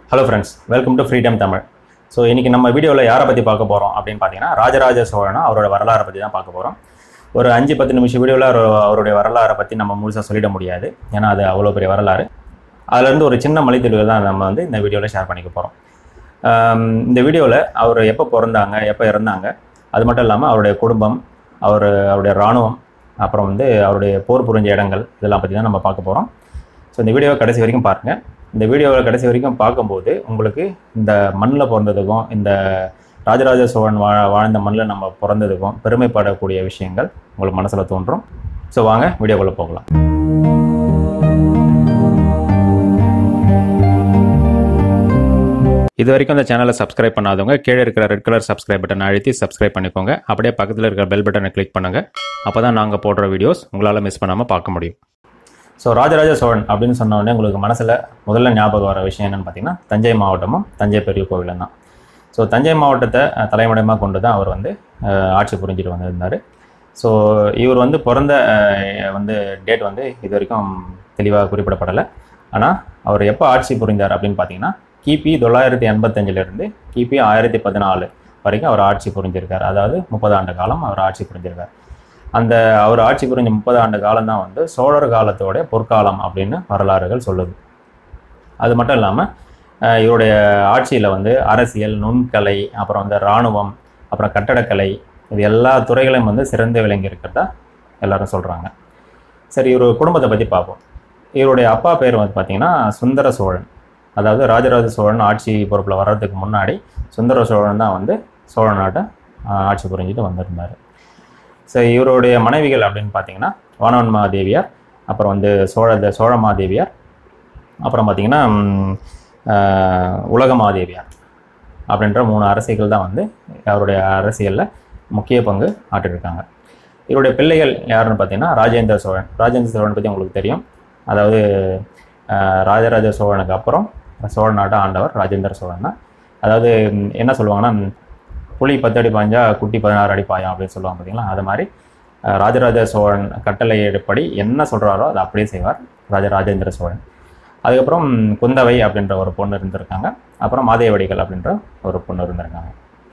hello friends welcome to freedom Tamil so இன்றைக்கி நம்ம வீடியோவில் யாரை பற்றி பார்க்க போகிறோம் அப்படின்னு பார்த்தீங்கன்னா ராஜராஜ சோழனா அவரோட வரலாறை பற்றி தான் பார்க்க போகிறோம் ஒரு அஞ்சு பத்து நிமிஷம் வீடியோவில் அவருடைய வரலாறை பற்றி நம்ம முழுசாக சொல்லிட முடியாது ஏன்னா அது அவ்வளோ பெரிய வரலாறு அதுலேருந்து ஒரு சின்ன மலைத்தெளிவுகள் தான் நம்ம வந்து இந்த வீடியோவில் ஷேர் பண்ணிக்க போகிறோம் இந்த வீடியோவில் அவர் எப்போ பிறந்தாங்க எப்போ இறந்தாங்க அது மட்டும் இல்லாமல் அவருடைய குடும்பம் அவர் அவருடைய இராணுவம் அப்புறம் வந்து அவருடைய போர் புரிஞ்ச இடங்கள் இதெல்லாம் பற்றி தான் நம்ம பார்க்க போகிறோம் ஸோ இந்த வீடியோவை கடைசி வரைக்கும் பாருங்கள் இந்த வீடியோவை கடைசி வரைக்கும் பார்க்கும்போது உங்களுக்கு இந்த மண்ணில் பிறந்ததுக்கும் இந்த ராஜராஜ சோழன் வா வாழ்ந்த மண்ணில் நம்ம பிறந்ததுக்கும் பெருமைப்படக்கூடிய விஷயங்கள் உங்களுக்கு மனசில் தோன்றும் ஸோ வாங்க வீடியோக்குள்ளே போகலாம் இது வரைக்கும் இந்த சேனலை சப்ஸ்கிரைப் பண்ணாதவங்க கீழே இருக்கிற ரெட் கலர் சப்ஸ்கிரைப் பட்டன் அழுத்தி சப்ஸ்கிரைப் பண்ணிக்கோங்க அப்படியே பக்கத்தில் இருக்கிற பெல் பட்டனை கிளிக் பண்ணுங்கள் அப்போ தான் நாங்கள் போடுற வீடியோஸ் உங்களால் மிஸ் பண்ணாமல் பார்க்க முடியும் ஸோ ராஜராஜ சோழன் அப்படின்னு சொன்ன உடனே உங்களுக்கு மனசில் முதல்ல ஞாபகம் வர விஷயம் என்னென்னு பார்த்தீங்கன்னா தஞ்சை மாவட்டமும் தஞ்சை பெரிய கோவிலும் தான் ஸோ தஞ்சை மாவட்டத்தை அஹ், தலைமையிடமாக கொண்டு தான் அவர் வந்து அஹ், ஆட்சி புரிஞ்சிட்டு வந்திருந்தார் ஸோ இவர் வந்து பிறந்த அஹ், வந்து டேட் வந்து இது வரைக்கும் தெளிவாக குறிப்பிடப்படலை ஆனால் அவர் எப்போ ஆட்சி புரிந்தார் அப்படின்னு பார்த்தீங்கன்னா கிபி தொள்ளாயிரத்தி எண்பத்தஞ்சிலிருந்து கிபி ஆயிரத்தி பதினாலு வரைக்கும் அவர் ஆட்சி புரிஞ்சிருக்கார் அதாவது முப்பது ஆண்டு காலம் அவர் ஆட்சி புரிஞ்சிருக்கார் அந்த அவர் ஆட்சி புரிஞ்ச முப்பது ஆண்டு காலம் தான் வந்து சோழர் காலத்தோட பொற்காலம் அப்படின்னு வரலாறுகள் சொல்லுது அது மட்டும் இல்லாமல் இவருடைய ஆட்சியில் வந்து அரசியல் நுண்கலை அப்புறம் வந்து இராணுவம் அப்புறம் கட்டடக்கலை இது எல்லா துறைகளையும் வந்து சிறந்து விளங்கி இருக்கிறதா எல்லாரும் சொல்கிறாங்க சரி இவர் குடும்பத்தை பற்றி பார்ப்போம் இவருடைய அப்பா பேர் வந்து பார்த்தீங்கன்னா சுந்தர சோழன் அதாவது ராஜராஜ சோழன் ஆட்சி பொறுப்பில் வர்றதுக்கு முன்னாடி சுந்தர சோழன் தான் வந்து சோழ நாட்டை ஆஹ், ஆட்சி புரிஞ்சுட்டு வந்திருந்தார் ஸோ இவருடைய மனைவிகள் அப்படின்னு பார்த்தீங்கன்னா வானவன் மாதேவியார் அப்புறம் வந்து சோழ சோழ மாதேவியார் அப்புறம் பார்த்தீங்கன்னா ம், ஆஹ், உலக மாதேவியார் அப்படின்ற மூணு அரசிகள் தான் வந்து அவருடைய அரசியலில் முக்கிய பங்கு ஆற்றிருக்காங்க இவருடைய பிள்ளைகள் யாருன்னு பார்த்தீங்கன்னா ராஜேந்திர சோழன் ராஜேந்திர சோழன் பற்றி உங்களுக்கு தெரியும் அதாவது ஆஹ், ராஜராஜ சோழனுக்கு அப்புறம் சோழ நாட்டை ஆண்டவர் ராஜேந்திர சோழன் தான் அதாவது ம், என்ன சொல்லுவாங்கன்னா ம், புலி பத்து அடி பாஞ்சா குட்டி பதினாறு அடி பாயும் அப்படின்னு சொல்லுவாங்க பார்த்தீங்களா அது மாதிரி அஹ், ராஜராஜ சோழன் கட்டளையிடப்படி என்ன சொல்கிறாரோ அதை அப்படியே செய்வார் ராஜ ராஜேந்திர சோழன் அதுக்கப்புறம் குந்தவை அப்படின்ற ஒரு பொண்ணு இருந்திருக்காங்க அப்புறம் மாதேவடிகள் அப்படின்ற ஒரு பொண்ணு இருந்திருக்காங்க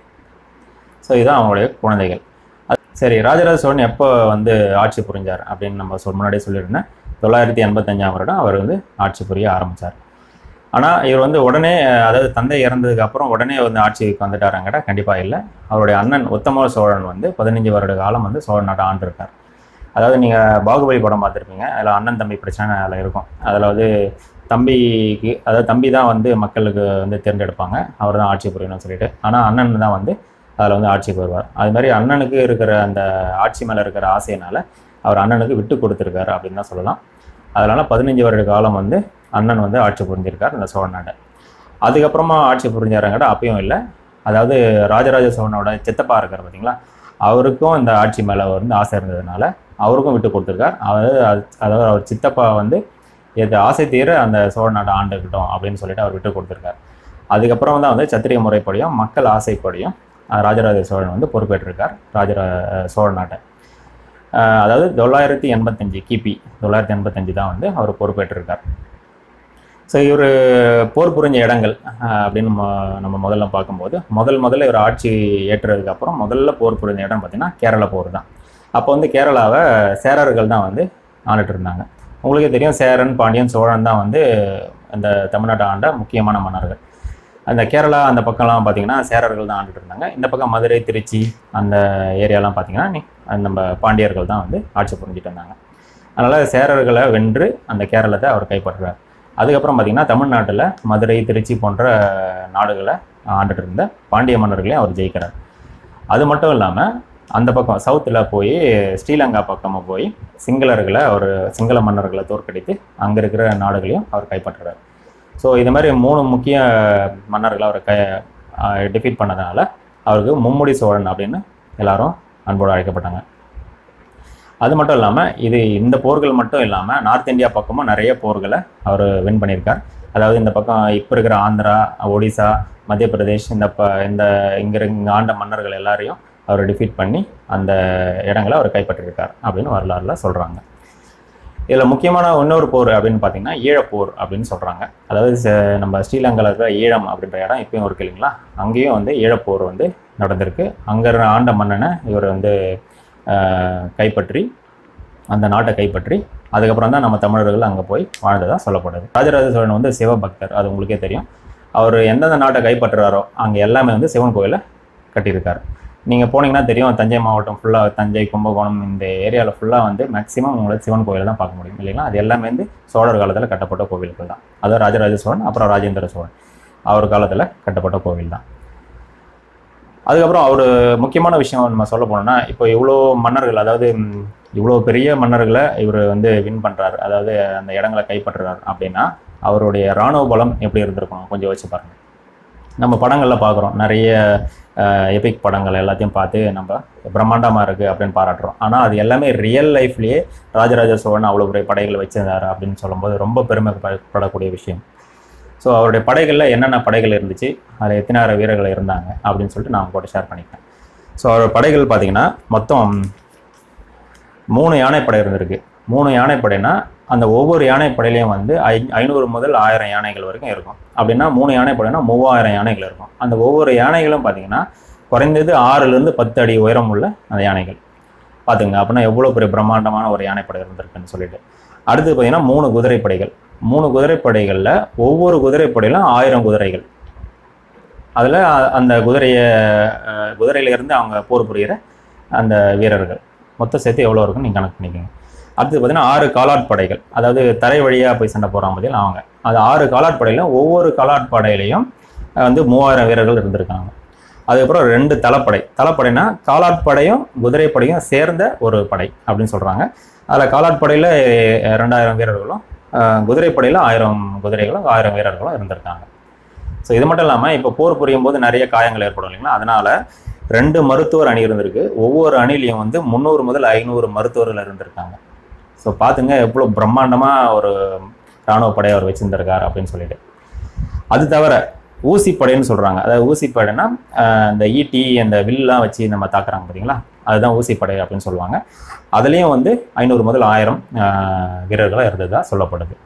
ஸோ இதுதான் அவங்களுடைய குழந்தைகள் அது- சரி ராஜராஜ சோழன் எப்போ வந்து ஆட்சி புரிஞ்சார் அப்படின்னு நம்ம சொல் முன்னாடியே சொல்லியிருந்தேன் தொள்ளாயிரத்தி எண்பத்தஞ்சாம் வருடம் அவர் வந்து ஆட்சி புரிய ஆரம்பித்தார் ஆனால் இவர் வந்து உடனே அதாவது தந்தை இறந்ததுக்கு அப்புறம் உடனே வந்து ஆட்சிக்கு வந்துட்டாராங்கடா கண்டிப்பாக இல்லை அவருடைய அண்ணன் உத்தம சோழன் வந்து பதினஞ்சு வருட காலம் வந்து சோழ நாட்டை ஆண்டிருக்கார் அதாவது நீங்கள் பாகுபலி படம் பார்த்துருப்பீங்க அதில் அண்ணன் தம்பி பிரச்சனை அதில் இருக்கும் அதில் வந்து தம்பிக்கு அதாவது தம்பி தான் வந்து மக்களுக்கு வந்து தேர்ந்தெடுப்பாங்க அவர் தான் ஆட்சி புரியணும்னு சொல்லிட்டு ஆனால் அண்ணன் தான் வந்து அதில் வந்து ஆட்சிக்கு வருவார் அது மாதிரி அண்ணனுக்கு இருக்கிற அந்த ஆட்சி மேலே இருக்கிற ஆசையினால் அவர் அண்ணனுக்கு விட்டு கொடுத்துருக்காரு அப்படின்னு தான் சொல்லலாம் அதனால் பதினஞ்சு வருட காலம் வந்து அண்ணன் வந்து ஆட்சி புரிஞ்சிருக்கார் இந்த சோழ நாட்டை அதுக்கப்புறமா ஆட்சி புரிஞ்சாரங்கட அப்பயும் இல்லை அதாவது ராஜராஜ சோழனோட சித்தப்பா இருக்கார் பார்த்தீங்களா அவருக்கும் இந்த ஆட்சி மேலே வந்து ஆசை இருந்ததுனால அவருக்கும் விட்டு கொடுத்துருக்கார் அதாவது அது- அதாவது அவர் சித்தப்பா வந்து இது ஆசை தீர அந்த சோழ நாட்டை ஆண்டுக்கிட்டோம் அப்படின்னு சொல்லிட்டு அவர் விட்டு கொடுத்துருக்கார் அதுக்கப்புறம் தான் வந்து சத்திரிய முறைப்படியும் மக்கள் ஆசைப்படியும் அஹ், ராஜராஜ சோழன் வந்து பொறுப்பேற்றிருக்கார் ராஜரா அஹ், சோழ நாட்டை அஹ், அதாவது தொள்ளாயிரத்தி எண்பத்தஞ்சு கிபி தொள்ளாயிரத்தி எண்பத்தஞ்சு தான் வந்து அவர் பொறுப்பேற்றிருக்கார் ஸோ இவர் போர் புரிஞ்ச இடங்கள் அஹ், அப்படின்னு நம்ம நம்ம முதல்ல பார்க்கும்போது முதல் முதல்ல இவர் ஆட்சி ஏற்றதுக்கு அப்புறம் முதல்ல போர் புரிஞ்ச இடம் பார்த்தீங்கன்னா கேரள போர் தான் அப்போ வந்து கேரளாவை சேரர்கள் தான் வந்து ஆண்டுட்டு இருந்தாங்க உங்களுக்கே தெரியும் சேரன் பாண்டியன் சோழன் தான் வந்து இந்த தமிழ்நாட்டை ஆண்ட முக்கியமான மன்னர்கள் அந்த கேரளா அந்த பக்கம்லாம் பார்த்தீங்கன்னா சேரர்கள் தான் ஆண்டுட்டு இருந்தாங்க இந்த பக்கம் மதுரை திருச்சி அந்த ஏரியாலாம் பார்த்தீங்கன்னா நீ- அந்த நம்ம பாண்டியர்கள் தான் வந்து ஆட்சி புரிஞ்சிட்டு இருந்தாங்க அதனால் சேரர்களை வென்று அந்த கேரளத்தை அவர் கைப்பற்றுறார் அதுக்கப்புறம் பார்த்தீங்கன்னா தமிழ்நாட்டில் மதுரை திருச்சி போன்ற நாடுகளை ஆண்டுட்டு இருந்த பாண்டிய மன்னர்களையும் அவர் ஜெயிக்கிறார் அது மட்டும் இல்லாமல் அந்த பக்கம் சவுத்தில் போய் ஸ்ரீலங்கா பக்கமாக போய் சிங்களர்களை அவர் சிங்கள மன்னர்களை தோற்கடித்து அங்கே இருக்கிற நாடுகளையும் அவர் கைப்பற்றுறார் ஸோ இது மாதிரி மூணு முக்கிய மன்னர்களை அவர் கை டிஃபீட் பண்ணதுனால அவருக்கு மும்முடி சோழன் அப்படின்னு எல்லாரும் அன்போடு அழைக்கப்பட்டாங்க அது மட்டும் இல்லாமல் இது இந்த போர்கள் மட்டும் இல்லாமல் நார்த் இந்தியா பக்கமும் நிறைய போர்களை அவர் வின் பண்ணியிருக்கார் அதாவது இந்த பக்கம் இப்போ இருக்கிற ஆந்திரா ஒடிசா மத்திய பிரதேஷ் இந்த ப இந்த இங்கே இங்கே ஆண்ட மன்னர்கள் எல்லாரையும் அவர் டிஃபீட் பண்ணி அந்த இடங்களை அவர் கைப்பற்றியிருக்கார் அப்படின்னு வரலாறுல சொல்கிறாங்க இதில் முக்கியமான இன்னொரு போர் அப்படின்னு பார்த்தீங்கன்னா ஈழப்போர் அப்படின்னு சொல்கிறாங்க அதாவது ச- நம்ம ஸ்ரீலங்காவில் இருக்கிற ஈழம் அப்படின்ற இடம் இப்பயும் இருக்கு இல்லைங்களா அங்கேயும் வந்து ஈழப்போர் வந்து நடந்திருக்கு அங்கே ஆண்ட மன்னனை இவர் வந்து ஆஹ், கைப்பற்றி அந்த நாட்டை கைப்பற்றி அதுக்கப்புறம் தான் நம்ம தமிழர்கள் அங்கே போய் வாழ்ந்ததாக சொல்லப்படுது ராஜராஜ சோழன் வந்து சிவபக்தர் அது உங்களுக்கே தெரியும் அவர் எந்தெந்த நாட்டை கைப்பற்றுறாரோ அங்கே எல்லாமே வந்து சிவன் கோயிலை கட்டியிருக்காரு நீங்கள் போனீங்கன்னா தெரியும் தஞ்சை மாவட்டம் ஃபுல்லாக தஞ்சை கும்பகோணம் இந்த ஏரியாவில் ஃபுல்லாக வந்து மேக்ஸிமம் உங்களுக்கு சிவன் கோயிலை தான் பார்க்க முடியும் இல்லைங்களா அது எல்லாமே வந்து சோழர் காலத்தில் கட்டப்பட்ட கோவில்கள் தான் அதாவது ராஜராஜ சோழன் அப்புறம் ராஜேந்திர சோழன் அவர் காலத்தில் கட்டப்பட்ட கோவில் தான் அதுக்கப்புறம் அவர் முக்கியமான விஷயம் நம்ம சொல்ல போனோம்னா இப்போ இவ்வளோ மன்னர்கள் அதாவது ம், இவ்வளோ பெரிய மன்னர்களை இவர் வந்து வின் பண்ணுறாரு அதாவது அந்த இடங்களை கைப்பற்றுறாரு அப்படின்னா அவருடைய இராணுவ பலம் எப்படி இருந்திருக்கும் கொஞ்சம் வச்சு பாருங்க நம்ம படங்களில் பார்க்குறோம் நிறைய எபிக் படங்கள் எல்லாத்தையும் பார்த்து நம்ம பிரம்மாண்டமாக இருக்குது அப்படின்னு பாராட்டுறோம் ஆனால் அது எல்லாமே ரியல் லைஃப்லேயே ராஜராஜ சோழன் அவ்வளோ பெரிய படைகளை வச்சிருந்தாரு அப்படின்னு சொல்லும்போது ரொம்ப பெருமைப்படக்கூடிய விஷயம் ஸோ அவருடைய படைகளில் என்னென்ன படைகள் இருந்துச்சு அதில் எத்தனாயிரம் வீரர்கள் இருந்தாங்க அப்படின்னு சொல்லிட்டு நான் உங்கள்கிட்ட ஷேர் பண்ணிக்கிறேன் ஸோ அவரோட படைகள் பார்த்தீங்கன்னா மொத்தம் மூணு யானைப்படை இருந்திருக்கு மூணு யானைப்படைனா அந்த ஒவ்வொரு யானைப்படையிலையும் வந்து ஐ ஐநூறு முதல் ஆயிரம் யானைகள் வரைக்கும் இருக்கும் அப்படின்னா மூணு யானைப்படைனா மூவாயிரம் யானைகள் இருக்கும் அந்த ஒவ்வொரு யானைகளும் பார்த்தீங்கன்னா குறைந்தது ஆறுலேருந்து பத்து அடி உயரம் உள்ள அந்த யானைகள் பார்த்துங்க அப்படின்னா எவ்வளோ பெரிய பிரம்மாண்டமான ஒரு யானைப்படை இருந்திருக்குன்னு சொல்லிட்டு அடுத்து பார்த்தீங்கன்னா மூணு குதிரைப்படைகள் மூணு குதிரைப்படைகளில் ஒவ்வொரு குதிரைப்படையிலும் ஆயிரம் குதிரைகள் அதில் அந்த குதிரையை அஹ், குதிரையில இருந்து அவங்க போர் புரிகிற அந்த வீரர்கள் மொத்தம் சேர்த்து எவ்வளோ இருக்குன்னு நீங்கள் கணக்கு பண்ணிக்கோங்க அடுத்து பார்த்தீங்கன்னா ஆறு காலாட்படைகள் அதாவது தரை வழியாக போய் சண்டை போகிறாங்க பார்த்தீங்களா அவங்க அது ஆறு காலாட்படையில் ஒவ்வொரு காலாட்படையிலையும் அஹ், வந்து மூவாயிரம் வீரர்கள் இருந்திருக்காங்க அதுக்கப்புறம் ரெண்டு தளப்படை தளப்படைனா காலாட்படையும் குதிரைப்படையும் சேர்ந்த ஒரு படை அப்படின்னு சொல்கிறாங்க அதில் காலாட்படையில் ரெண்டாயிரம் வீரர்களும் அஹ், குதிரைப்படையில் ஆயிரம் குதிரைகளும் ஆயிரம் வீரர்களும் இருந்திருக்காங்க ஸோ இது மட்டும் இல்லாமல் இப்போ போர் புரியும் போது நிறைய காயங்கள் ஏற்படும் இல்லைங்களா அதனால ரெண்டு மருத்துவர் அணி இருந்திருக்கு ஒவ்வொரு அணிலையும் வந்து முந்நூறு முதல் ஐநூறு மருத்துவர்கள் இருந்திருக்காங்க ஸோ பார்த்துங்க எவ்வளோ பிரம்மாண்டமாக ஒரு இராணுவ படையை அவர் வச்சிருந்திருக்காரு அப்படின்னு சொல்லிட்டு அது தவிர ஊசிப்படைன்னு சொல்கிறாங்க அதாவது ஊசிப்படைனா ஆஹ், இந்த ஈட்டி அந்த வில்லாம் வச்சு நம்ம தாக்குறாங்க பார்த்தீங்களா அதுதான் ஊசிப்படை அப்படின்னு சொல்லுவாங்க அதுலேயும் வந்து ஐநூறு முதல் ஆயிரம் ஆஹ், வீரர்களாக இருந்ததா சொல்லப்படுது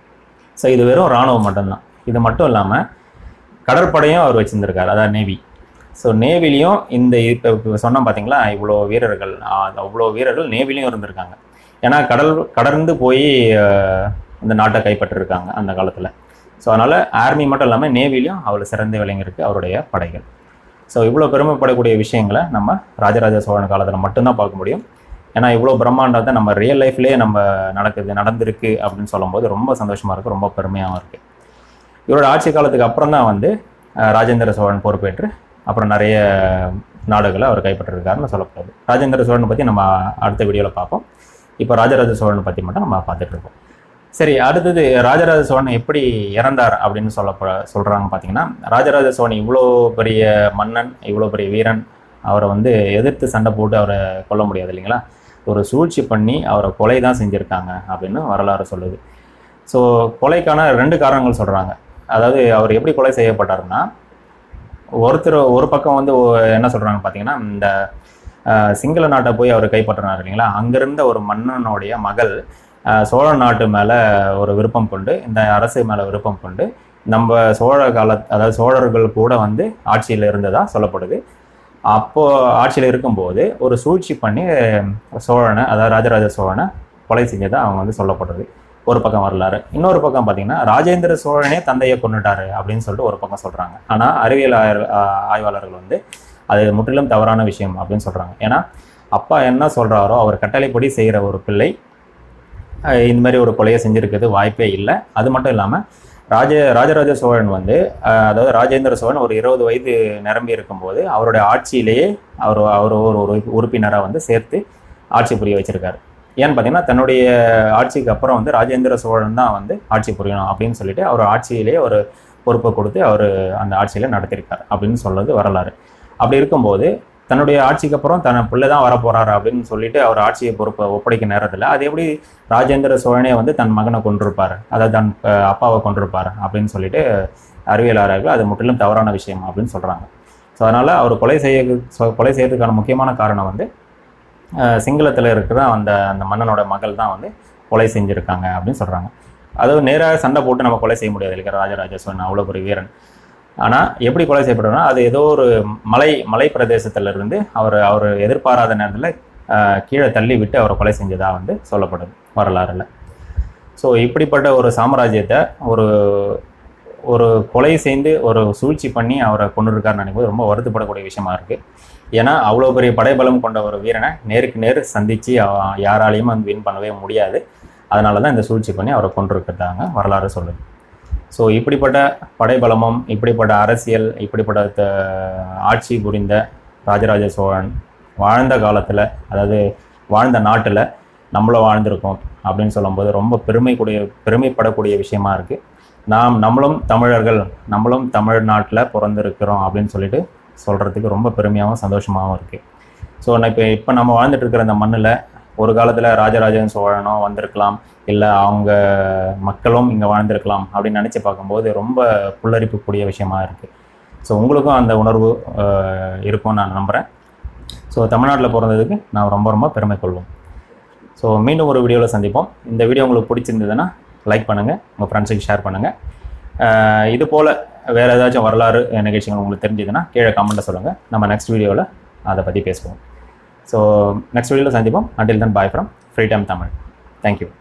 ஸோ இது வெறும் இராணுவம் மட்டும்தான் இது மட்டும் இல்லாமல் கடற்படையும் அவர் வச்சிருந்திருக்காரு அதாவது நேவி ஸோ நேவிலையும் இந்த இப்போ இப்போ சொன்னோம் பார்த்தீங்களா இவ்வளோ வீரர்கள் ஆஹ், அவ்வளோ வீரர்கள் நேவிலையும் இருந்திருக்காங்க ஏன்னா கடல் கடந்து போய் ஆஹ், இந்த நாட்டை கைப்பற்றிருக்காங்க அந்த காலத்தில் ஸோ அதனால் ஆர்மி மட்டும் இல்லாமல் நேவிலையும் அவ்வளோ சிறந்து விளங்கியிருக்கு அவருடைய படைகள் ஸோ இவ்வளோ பெருமைப்படக்கூடிய விஷயங்களை நம்ம ராஜராஜ சோழன் காலத்தில் மட்டும்தான் பார்க்க முடியும் ஏன்னா இவ்வளோ பிரம்மாண்டத்தை நம்ம ரியல் லைஃப்லேயே நம்ம நடக்குது நடந்திருக்கு அப்படின்னு சொல்லும்போது ரொம்ப சந்தோஷமாக இருக்குது ரொம்ப பெருமையாகவும் இருக்குது இவரோட ஆட்சி காலத்துக்கு அப்புறம் தான் வந்து அஹ், ராஜேந்திர சோழன் பொறுப்பேற்று அப்புறம் நிறைய நாடுகளை அவர் கைப்பற்றிருக்காருன்னு சொல்லப்படுது ராஜேந்திர சோழனை பற்றி நம்ம அடுத்த வீடியோவில் பார்ப்போம் இப்போ ராஜராஜ சோழனை பற்றி மட்டும் நம்ம பார்த்துட்டு இருக்கோம் சரி அடுத்தது ராஜராஜ சோழன் எப்படி இறந்தார் அப்படின்னு சொல்லப்ப சொல்கிறாங்க பார்த்தீங்கன்னா ராஜராஜ சோழன் இவ்வளோ பெரிய மன்னன் இவ்வளோ பெரிய வீரன் அவரை வந்து எதிர்த்து சண்டை போட்டு அவரை கொல்ல முடியாது இல்லைங்களா ஒரு சூழ்ச்சி பண்ணி அவரை கொலை தான் செஞ்சுருக்காங்க அப்படின்னு வரலாறு சொல்லுது ஸோ கொலைக்கான ரெண்டு காரணங்கள் சொல்கிறாங்க அதாவது அவர் எப்படி கொலை செய்யப்பட்டாருன்னா ஒருத்தர் ஒரு பக்கம் வந்து ஒ- என்ன சொல்கிறாங்க பார்த்தீங்கன்னா இந்த அஹ், சிங்கள நாட்டை போய் அவர் கைப்பற்றினார் இல்லைங்களா அங்கிருந்த ஒரு மன்னனுடைய மகள் அஹ், சோழ நாட்டு மேலே ஒரு விருப்பம் கொண்டு இந்த அரசு மேலே விருப்பம் கொண்டு நம்ம சோழ கால அதாவது சோழர்கள் கூட வந்து ஆட்சியில் இருந்ததா சொல்லப்படுது அப்போ ஆட்சியில் இருக்கும்போது ஒரு சூழ்ச்சி பண்ணி அஹ், சோழனை அதாவது ராஜராஜ சோழனை கொலை செஞ்சதா அவங்க வந்து சொல்லப்படுறது ஒரு பக்கம் வரலாறு இன்னொரு பக்கம் பார்த்தீங்கன்னா ராஜேந்திர சோழனே தந்தையை கொண்டுட்டாரு அப்படின்னு சொல்லிட்டு ஒரு பக்கம் சொல்றாங்க ஆனால் அறிவியல் ஆயர்- ஆ- ஆய்வாளர்கள் வந்து அது முற்றிலும் தவறான விஷயம் அப்படின்னு சொல்றாங்க ஏன்னா அப்பா என்ன சொல்றாரோ அவர் கட்டளைப்படி செய்கிற ஒரு பிள்ளை அஹ், இந்த மாதிரி ஒரு கொலையை செஞ்சிருக்கிறது வாய்ப்பே இல்லை அது மட்டும் இல்லாமல் ராஜ ராஜராஜ சோழன் வந்து அஹ், அதாவது ராஜேந்திர சோழன் ஒரு இருபது வயது நிரம்பி இருக்கும்போது அவருடைய ஆட்சியிலேயே அவர் அவர் ஒரு ஒரு உறுப்பினராக வந்து சேர்த்து ஆட்சி புரிய வச்சிருக்காரு ஏன்னு பார்த்தீங்கன்னா தன்னுடைய ஆட்சிக்கு அப்புறம் வந்து ராஜேந்திர சோழன் தான் வந்து ஆட்சி புரியணும் அப்படின்னு சொல்லிட்டு அவர் ஆட்சியிலேயே ஒரு பொறுப்பை கொடுத்து அவர் அந்த ஆட்சியில நடத்திருக்கார் அப்படின்னு சொல்றது வரலாறு அப்படி இருக்கும்போது தன்னுடைய ஆட்சிக்கு அப்புறம் தன் பிள்ளை தான் வரப்போறாரு அப்படின்னு சொல்லிட்டு அவர் ஆட்சியை பொறுப்பை ஒப்படைக்க நேரத்தில் அது எப்படி ராஜேந்திர சோழனே வந்து தன் மகனை கொண்டிருப்பார் அதாவது தன் அஹ், அப்பாவை கொண்டிருப்பார் அப்படின்னு சொல்லிட்டு அறிவியலாளர்கள் அது முற்றிலும் தவறான விஷயம் அப்படின்னு சொல்றாங்க ஸோ அதனால அவர் கொலை செய்ய சொ- கொலை செய்யறதுக்கான முக்கியமான காரணம் வந்து சிங்களத்தில் இருக்கிற அந்த அந்த மன்னனோட மகள் தான் வந்து கொலை செஞ்சுருக்காங்க அப்படின்னு சொல்கிறாங்க அதாவது நேராக சண்டை போட்டு நம்ம கொலை செய்ய முடியாது இல்லையா ராஜராஜ சோழன் அவ்வளோ பெரிய வீரன் ஆனால் எப்படி கொலை செய்யப்படுறோம்னா அது ஏதோ ஒரு மலை மலை பிரதேசத்துல இருந்து அவர் அவர் எதிர்பாராத நேரத்தில் கீழே தள்ளி விட்டு அவரை கொலை செஞ்சதா வந்து சொல்லப்படுது வரலாறுல ஸோ இப்படிப்பட்ட ஒரு சாம்ராஜ்யத்தை ஒரு ஒரு கொலை செய்து ஒரு சூழ்ச்சி பண்ணி அவரை கொண்டு இருக்காருன்னு நினைக்கும்போது ரொம்ப வருத்தப்படக்கூடிய விஷயமா இருக்கு ஏன்னா அவ்வளோ பெரிய படைபலம் கொண்ட ஒரு வீரனை நேருக்கு நேர் சந்திச்சு அவ- யாராலையும் வந்து வின் பண்ணவே முடியாது அதனால தான் இந்த சூழ்ச்சி பண்ணி அவரை கொண்டிருக்கிறதாங்க வரலாறு சொல்லுது ஸோ இப்படிப்பட்ட படைபலமும் இப்படிப்பட்ட அரசியல் இப்படிப்பட்ட த- ஆட்சி புரிந்த ராஜராஜ சோழன் வாழ்ந்த காலத்தில் அதாவது வாழ்ந்த நாட்டில் நம்மளும் வாழ்ந்திருக்கோம் அப்படின்னு சொல்லும்போது ரொம்ப பெருமைக்கூடிய பெருமைப்படக்கூடிய விஷயமா இருக்குது நாம் நம்மளும் தமிழர்கள் நம்மளும் தமிழ்நாட்டில் பிறந்திருக்கிறோம் அப்படின்னு சொல்லிட்டு சொல்கிறதுக்கு ரொம்ப பெருமையாகவும் சந்தோஷமாகவும் இருக்குது ஸோ நான் இப்போ இப்போ நம்ம வாழ்ந்துட்டு இருக்கிற இந்த மண்ணில் ஒரு காலத்தில் ராஜராஜன் சோழனோ வந்திருக்கலாம் இல்லை அவங்க மக்களும் இங்கே வாழ்ந்திருக்கலாம் அப்படின்னு நினச்சி பார்க்கும்போது ரொம்ப புல்லரிப்புக்கூடிய விஷயமா இருக்குது ஸோ உங்களுக்கும் அந்த உணர்வு அஹ், இருக்கும்னு நான் நம்புகிறேன் ஸோ தமிழ்நாட்டில் பிறந்ததுக்கு நான் ரொம்ப ரொம்ப பெருமை கொள்வோம் ஸோ மீண்டும் ஒரு வீடியோவில் சந்திப்போம் இந்த வீடியோ உங்களுக்கு பிடிச்சிருந்ததுன்னா லைக் பண்ணுங்கள் உங்கள் ஃப்ரெண்ட்ஸுக்கு ஷேர் பண்ணுங்கள் இது போல் வேறு ஏதாச்சும் வரலாறு நிகழ்ச்சிகள் உங்களுக்கு தெரிஞ்சதுன்னா கீழே கமெண்ட்டில் சொல்லுங்கள் நம்ம நெக்ஸ்ட் வீடியோவில் அதை பற்றி பேசுவோம் ஸோ நெக்ஸ்ட் வீடியோவில் சந்திப்போம் until then bye from free time Tamil thank you